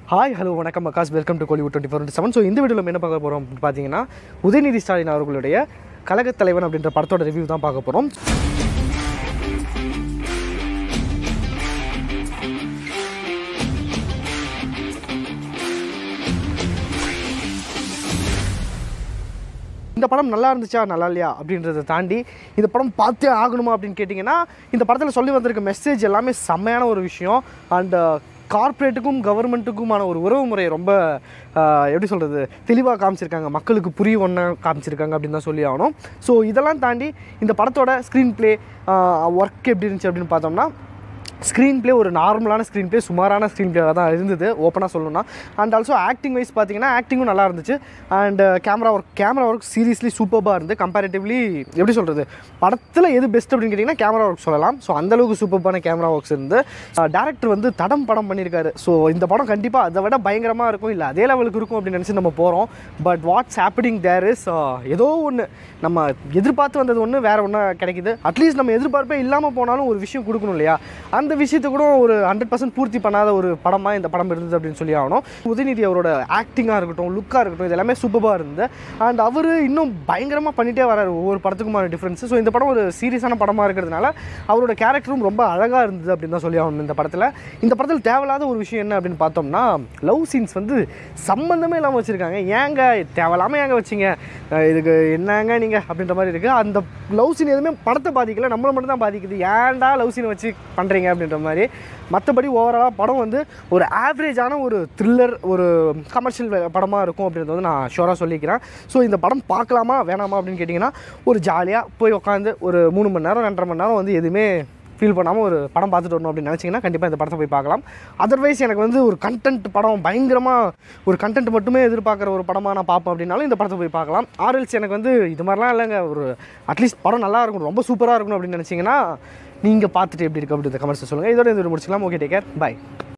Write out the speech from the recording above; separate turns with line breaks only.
hi hello வணக்கம் மக்காஸ் welcome to Kollywood twenty four seven so இந்த வீடியோவில் என்ன பார்க்க போகிறோம் பார்த்தீங்கன்னா உதயநிதி ஸ்டாலின் அவர்களுடைய கழகத் தலைவன் அப்படின்ற படத்தோட ரிவ்யூ தான் பார்க்க போகிறோம் இந்த படம் நல்லா இருந்துச்சா நல்லா இல்லையா அப்படின்றத தாண்டி இந்த படம் பார்த்தே ஆகணுமா அப்படின்னு கேட்டிங்கன்னா இந்த படத்தில் சொல்லி வந்திருக்க மெசேஜ் எல்லாமே செம்மையான ஒரு விஷயம் அண்ட் கார்ப்பரேட்டுக்கும் கவர்மெண்ட்டுக்குமான ஒரு உறவு முறையை ரொம்ப ஆஹ், எப்படி சொல்கிறது தெளிவாக காமிச்சிருக்காங்க மக்களுக்கு புரிய ஒன்றா காமிச்சிருக்காங்க அப்படின்னு தான் சொல்லி ஆகணும் ஸோ இதெல்லாம் தாண்டி இந்த படத்தோட ஸ்க்ரீன் ப்ளே ஒர்க் எப்படி இருந்துச்சு அப்படின்னு பார்த்தோம்னா ஸ்க்ரீன் ப்ளே ஒரு நார்மலான ஸ்க்ரீன் ப்ளே சுமாரான ஸ்க்ரீன் ப்ளே தான் இருந்தது ஓப்பனாக சொல்லணும்னா அண்ட் ஆல்சோ ஆக்டிங் வைஸ் பார்த்தீங்கன்னா ஆக்டிங்கும் நல்லா இருந்துச்சு and camera work camera work seriously சூப்பராக இருந்து கம்பேரிட்டிவ்லி எப்படி சொல்கிறது படத்தில் எது பெஸ்ட் அப்படின்னு கேட்டிங்கன்னா கேமரா ஒர்க் சொல்லலாம் ஸோ அந்தளவுக்கு சூப்பரான கேமரா ஒர்க்ஸ் இருந்து டேரக்டர் வந்து தடம் படம் பண்ணியிருக்காரு ஸோ இந்த படம் கண்டிப்பாக அதை விட பயங்கரமாக இருக்கும் இல்லை அதே லெவலுக்கு இருக்கும் அப்படின்னு நினச்சி நம்ம போகிறோம் but what's happening there is ஏதோ ஒன்று நம்ம எதிர்பார்த்து வந்தது ஒன்று வேறு ஒன்றா கிடைக்குது அட்லீஸ்ட் நம்ம எதிர்பார்ப்பே இல்லாமல் போனாலும் ஒரு விஷயம் கொடுக்கணும் இல்லையா அந்த விஷயத்தை கூட ஒரு ஹண்ட்ரட் பர்சன்ட் பூர்த்தி பண்ணாத ஒரு படமாக இந்த படம் இருந்தது அப்படின்னு சொல்லி ஆகணும் உதயநிதி அவரோட ஆக்டிங்காக இருக்கட்டும் லுக்காக இருக்கட்டும் இது எல்லாமே சூப்பராக இருந்தது அண்ட் அவர் இன்னும் பயங்கரமாக பண்ணிகிட்டே வராரு ஒவ்வொரு படத்துக்குமான டிஃப்ரென்ஸ் ஸோ இந்த படம் ஒரு சீரியஸான படமாக இருக்கிறதுனால அவரோட கேரக்டரும் ரொம்ப அழகாக இருந்தது அப்படின்னு தான் சொல்லி ஆகணும் இந்த படத்தில் இந்த படத்தில் தேவையில்லாத ஒரு விஷயம் என்ன அப்படின்னு பார்த்தோம்னா லவ் சீன்ஸ் வந்து சம்மந்தமே இல்லாமல் வச்சுருக்காங்க ஏங்க தேவையில்லாமல் ஏங்க வச்சிங்க அஹ் இதுக்கு என்னங்க நீங்கள் அப்படின்ற மாதிரி இருக்குது அந்த லவ் சீன் எதுவுமே படத்தை பாதிக்கல நம்மளை மட்டும் தான் பாதிக்குது ஏன்டா லவ் சீனை வச்சு பண்ணுறீங்க அப்படின்ற மாதிரி மற்றபடி ஓவராலாக படம் வந்து ஒரு ஆவரேஜான ஒரு த்ரில்லர் ஒரு கமர்ஷியல் படமாக இருக்கும் அப்படின்றத வந்து நான் ஷோராக சொல்லிக்கிறேன் ஸோ இந்த படம் பார்க்கலாமா வேணாமா அப்படின்னு கேட்டிங்கன்னா ஒரு ஜாலியாக போய் உட்காந்து ஒரு மூணு மணி நேரம் ரெண்டரை மணி நேரம் வந்து எதுவுமே ஃபீல் பண்ணாமல் ஒரு படம் பார்த்துட்டு வரணும் அப்படின்னு நினச்சிங்கன்னா கண்டிப்பாக இந்த படத்தை போய் பார்க்கலாம் அதர்வைஸ் எனக்கு வந்து ஒரு கண்டென்ட் படம் பயங்கரமாக ஒரு கண்டென்ட் மட்டுமே எதிர்பார்க்குற ஒரு படமாக நான் பார்ப்பேன் அப்படின்னாலும் இந்த படத்தை போய் பார்க்கலாம் ஆர்எல்ஸ் எனக்கு வந்து இது மாதிரிலாம் இல்லைங்க ஒரு அட்லீஸ்ட் படம் நல்லா இருக்கும் ரொம்ப சூப்பராக இருக்கணும் அப்படின்னு நினச்சிங்கன்னா நீங்கள் பார்த்துட்டு எப்படி இருக்கு அப்படின்ற கமெண்ட்ஸ் சொல்லுங்கள் இதோட இந்த video முடிச்சுக்கலாம் ஓகே டேக் கேர் பை